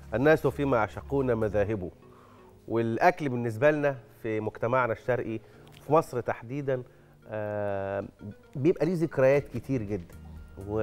الناس فيما يعشقون مذاهبه والاكل بالنسبه لنا في مجتمعنا الشرقي في مصر تحديدا آه، بيبقى ليه ذكريات كتير جدا و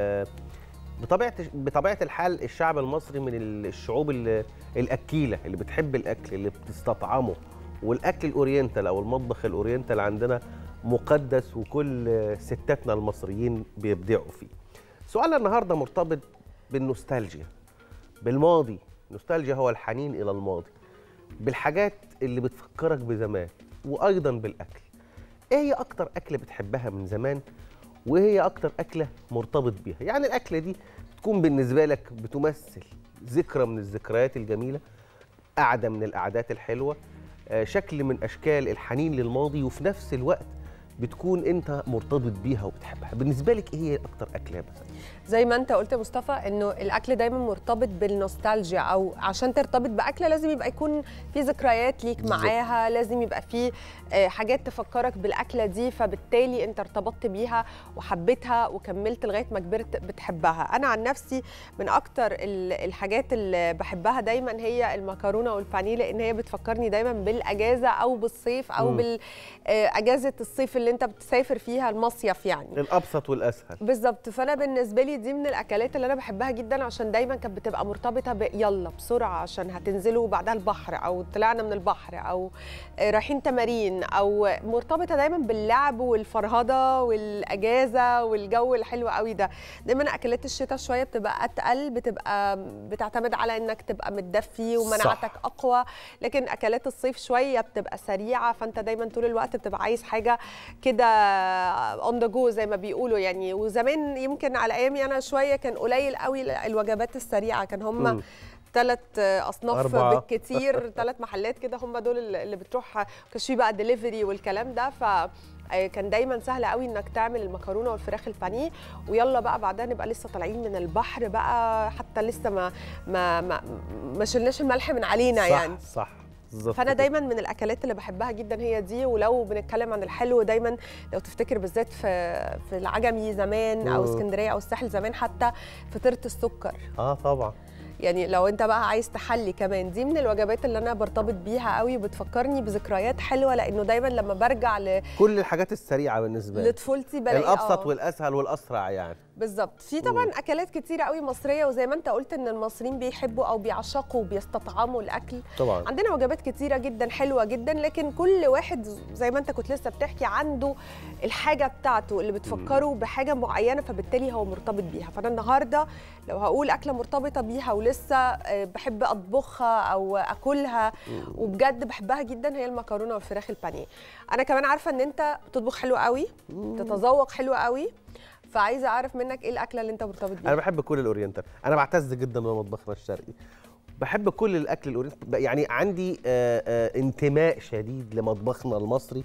بطبيعه بطبيعه الحال الشعب المصري من الشعوب ال- الاكيله اللي بتحب الاكل اللي بتستطعمه والاكل الاورينتال او المطبخ الاورينتال عندنا مقدس وكل ستاتنا المصريين بيبدعوا فيه. سؤالنا النهارده مرتبط بالنوستالجيا بالماضي، النوستالجيا هو الحنين الى الماضي. بالحاجات اللي بتفكرك بزمان وايضا بالاكل. ايه هي اكتر اكله بتحبها من زمان وايه هي اكتر اكله مرتبط بيها؟ يعني الاكله دي تكون بالنسبه لك بتمثل ذكرى من الذكريات الجميله قعده من القعدات الحلوه آه، شكل من اشكال الحنين للماضي وفي نفس الوقت بتكون انت مرتبط بيها وبتحبها بالنسبه لك ايه هي اكتر اكله مثلا زي ما انت قلت يا مصطفى انه الاكل دايما مرتبط بالنوستالجيا او عشان ترتبط باكله لازم يبقى يكون في ذكريات ليك بالظبط. معاها لازم يبقى في آه، حاجات تفكرك بالاكله دي فبالتالي انت ارتبطت بيها وحبيتها وكملت لغايه ما كبرت بتحبها انا عن نفسي من اكتر ال- الحاجات اللي بحبها دايما هي المكرونه والبانيه لان هي بتفكرني دايما بالاجازه او بالصيف او مم. باجازه الصيف اللي انت بتسافر فيها المصيف يعني الابسط والاسهل بالظبط فانا بالنسبه لي دي من الاكلات اللي انا بحبها جدا عشان دايما كانت بتبقى مرتبطه ب يلا بسرعه عشان هتنزلوا بعدها البحر او طلعنا من البحر او آه، رايحين تمارين او مرتبطه دايما باللعب والفرهده والاجازه والجو الحلو قوي ده دايما اكلات الشتاء شويه بتبقى اتقل بتبقى بتعتمد على انك تبقى متدفي ومناعتك صح. اقوى لكن اكلات الصيف شويه بتبقى سريعه فانت دايما طول الوقت بتبقى عايز حاجه كده اون ذا جو زي ما بيقولوا يعني وزمان يمكن على ايامي انا شويه كان قليل قوي الوجبات السريعه كان مم. هم ثلاث اصناف أربعة. بالكتير ثلاث محلات كده هم دول اللي اللي بتروح كانش في بقى دليفري والكلام ده ف كان دايما سهل قوي انك تعمل المكرونه والفراخ البانيه ويلا بقى بعدها نبقى لسه طالعين من البحر بقى حتى لسه ما ما ما, ما شلناش الملح من علينا صح يعني صح بالظبط فانا كده. دايما من الاكلات اللي بحبها جدا هي دي ولو بنتكلم عن الحلو دايما لو تفتكر بالذات في في العجمي زمان او مم. اسكندريه او الساحل زمان حتى فطيره السكر اه طبعا يعني لو انت بقى عايز تحلي كمان دي من الوجبات اللي انا برتبط بيها قوي وبتفكرني بذكريات حلوه لانه دايما لما برجع ل- كل الحاجات السريعه بالنسبه لي لطفولتي بلاقي الابسط آه. والاسهل والاسرع يعني بالظبط في طبعا اكلات كتيره قوي مصريه وزي ما انت قلت ان المصريين بيحبوا او بيعشقوا وبيستطعموا الاكل طبعا عندنا وجبات كتيرة جدا حلوة جدا لكن كل واحد زي ما انت كنت لسه بتحكي عنده الحاجة بتاعته اللي بتفكره بحاجة معينة فبالتالي هو مرتبط بيها فأنا النهاردة لو هقول أكلة مرتبطة بيها ولسه آه، بحب أطبخها أو أكلها وبجد بحبها جدا هي المكرونة والفراخ البانيه أنا كمان عارفة إن أنت بتطبخ حلو قوي تتذوق حلو قوي فعايزة أعرف منك إيه الأكلة اللي أنت مرتبط بيها انا بحب كل الاورينتال انا بعتز جدا بمطبخنا الشرقي بحب كل الاكل الاورينتال يعني عندي آه آه انتماء شديد لمطبخنا المصري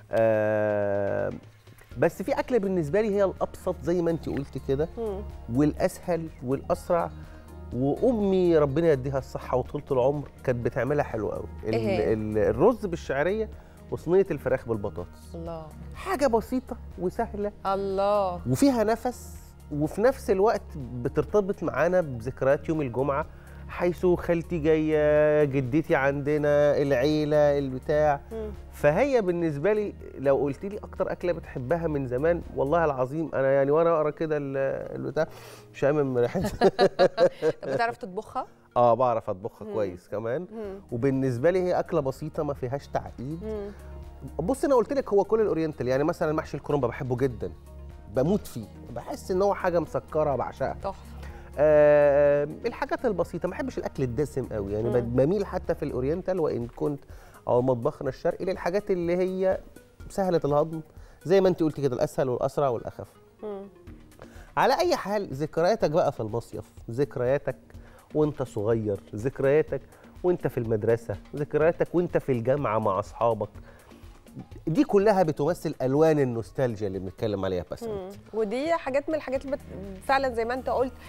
آه بس في اكله بالنسبه لي هي الابسط زي ما انت قلت كده مم. والاسهل والاسرع وامي ربنا يديها الصحه وطولة العمر كانت بتعملها حلو قوي ال- إيه هي؟ ال- الرز بالشعريه وصينيه الفراخ بالبطاطس الله حاجه بسيطه وسهله الله وفيها نفس وفي نفس الوقت بترتبط معانا بذكريات يوم الجمعة حيث خالتي جاية جدتي عندنا العيلة البتاع مم. فهي بالنسبة لي لو قلت لي أكتر أكلة بتحبها من زمان والله العظيم أنا يعني وأنا أقرأ كده ال- البتاع شامم ريحتها طب بتعرف تطبخها؟ اه بعرف اطبخها مم. كويس كمان مم. وبالنسبه لي هي اكله بسيطه ما فيهاش تعقيد مم. بص انا قلت لك هو كل الاورينتال يعني مثلا محشي الكرنب بحبه جدا بموت فيه بحس ان هو حاجه مسكره بعشقها تحفه آه الحاجات البسيطه ما بحبش الاكل الدسم قوي يعني مم. بميل حتى في الاورينتال وان كنت او مطبخنا الشرقي للحاجات اللي هي سهله الهضم زي ما انت قلت كده الاسهل والاسرع والاخف مم. على اي حال ذكرياتك بقى في المصيف ذكرياتك وانت صغير ذكرياتك وانت في المدرسه ذكرياتك وانت في الجامعه مع اصحابك دي كلها بتمثل الوان النوستالجيا اللي بنتكلم عليها بس مم. ودي حاجات من الحاجات اللي بت... فعلا زي ما انت قلت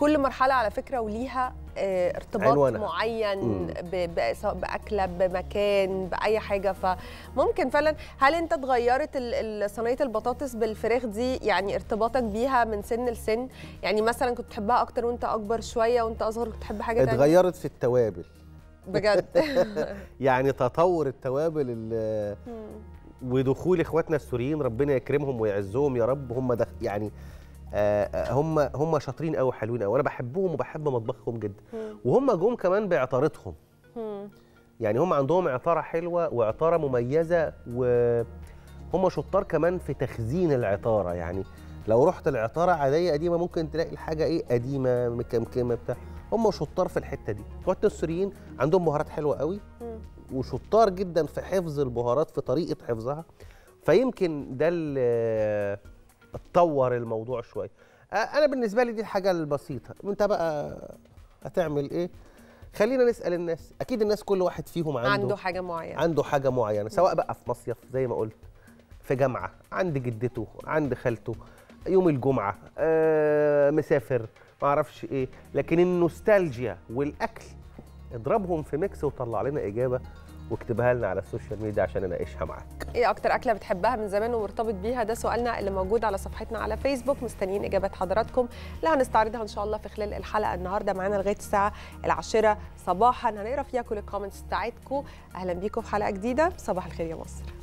كل مرحله على فكره وليها آه، ارتباط عنوانها. معين مم. ب- ب- سواء باكله بمكان باي حاجه فممكن فعلا هل انت اتغيرت ال- ال- صينيه البطاطس بالفراخ دي يعني ارتباطك بيها من سن لسن يعني مثلا كنت تحبها اكتر وانت اكبر شويه وانت اصغر كنت تحب حاجه تانية اتغيرت في التوابل بجد يعني تطور التوابل ال- ودخول اخواتنا السوريين ربنا يكرمهم ويعزهم يا رب هم دخ يعني آه، آه، هم هم شاطرين قوي حلوين قوي انا بحبهم وبحب مطبخهم جدا مم. وهم جم كمان بعطارتهم مم. يعني هم عندهم عطاره حلوه وعطاره مميزه وهم شطار كمان في تخزين العطاره يعني لو رحت العطاره عاديه قديمه ممكن تلاقي الحاجه ايه قديمه مكمكمه بتاع هم شطار في الحته دي اخواتنا السوريين عندهم بهارات حلوه قوي مم. وشطار جدا في حفظ البهارات في طريقه حفظها فيمكن ده اللي اتطور الموضوع شويه آه، انا بالنسبه لي دي الحاجه البسيطه انت بقى هتعمل ايه خلينا نسال الناس اكيد الناس كل واحد فيهم عنده عنده حاجه معينه عنده حاجه معينه سواء بقى في مصيف زي ما قلت في جامعه عند جدته عند خالته يوم الجمعه آه مسافر ما اعرفش ايه لكن النوستالجيا والاكل اضربهم في ميكس وطلع لنا اجابه واكتبها لنا على السوشيال ميديا عشان اناقشها معاك ايه اكتر اكله بتحبها من زمان ومرتبط بيها ده سؤالنا اللي موجود على صفحتنا على فيسبوك مستنيين اجابات حضراتكم اللي هنستعرضها ان شاء الله في خلال الحلقه النهارده معانا لغايه الساعه العاشرة صباحا هنقرا فيها كل الكومنتس بتاعتكم اهلا بيكم في حلقه جديده صباح الخير يا مصر